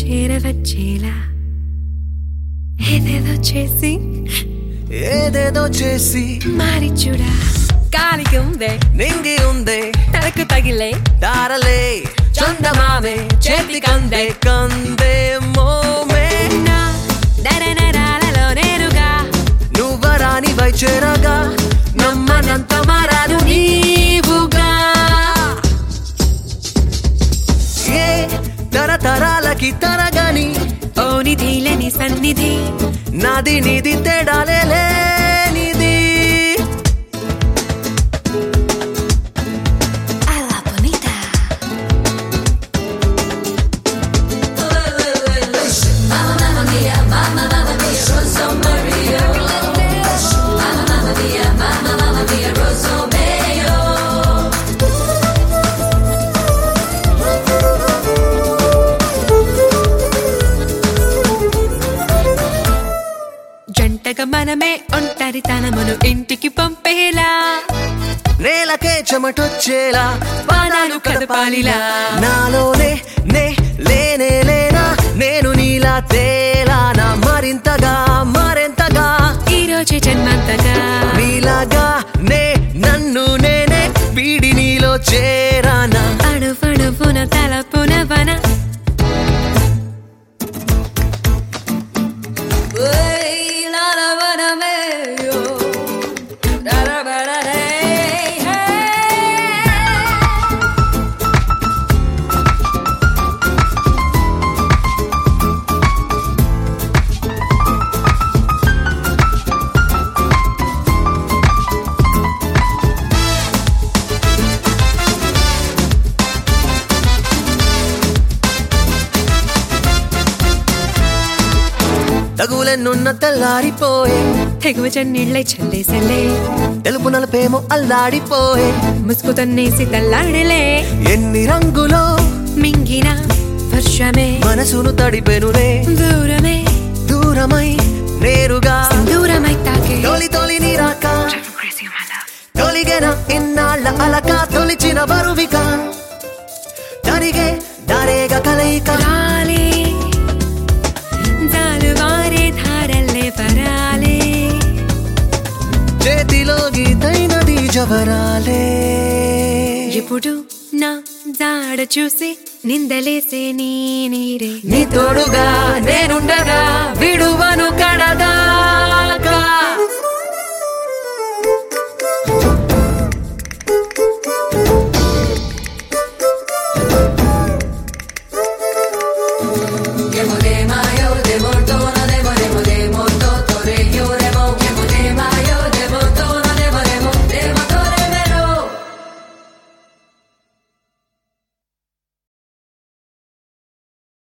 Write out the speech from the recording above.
చేరవచ్చేలా ఏదేదో చేసి ఏదేదో చేసి మారి చూడా గాలికి ఉందే నింగి ఉందే తలకు తగిలే తారలే చందమామే చేతి కందే కందే మోమే నా దరనరాలలో నేరుగా నువ్వరాని వైచేరగా నమ్మనంత మారాదు నీవుగా ఏ తరతరాలకి తరగని ఓ నిధిలేని సన్నిధి నాది నీది తేడాలే లేనిది అలా bonita జంటగా మనమే ఒంటరితనమును ఇంటికి పంపేలా నేలకే చెమటొచ్చేలా పాదాలు కదపాలిలా నాలోనే నే లేనే లేనా నేను నీలా తేలానా మరింతగా మరింతగా ఈ రోజే జన్మంతగా నీలాగా నే నన్ను నేనే వీడి నీలో చేరానా అణువణువున తలపున వన తగులెన్నున్న తెల్లారిపోయే తెగువ చన్నీళ్ళై చల్లేసలే తెలుపు నలుపేమో అల్లాడిపోయే ముసుగు తన్నేసి తల్లాడలే ఎన్ని రంగులో మింగిన వర్షమే మనసును తడిపెనురే దూరమే దూరమై నేరుగా దూరమై తాకే తొలి తొలి నీరాక తొలిగెన ఇన్నాళ్ళ అలక తొలిచిన బరువిక తరిగే దారేగ కలయిక రాలే జాలువారే ధారల్లే పరాలే చేతిలో గీతైనది జవరాలే ఇప్పుడు నా జాడ చూసి నిందలేసే నీ నీరే నీ తోడుగా నేనుండగా విడువను కడదాకా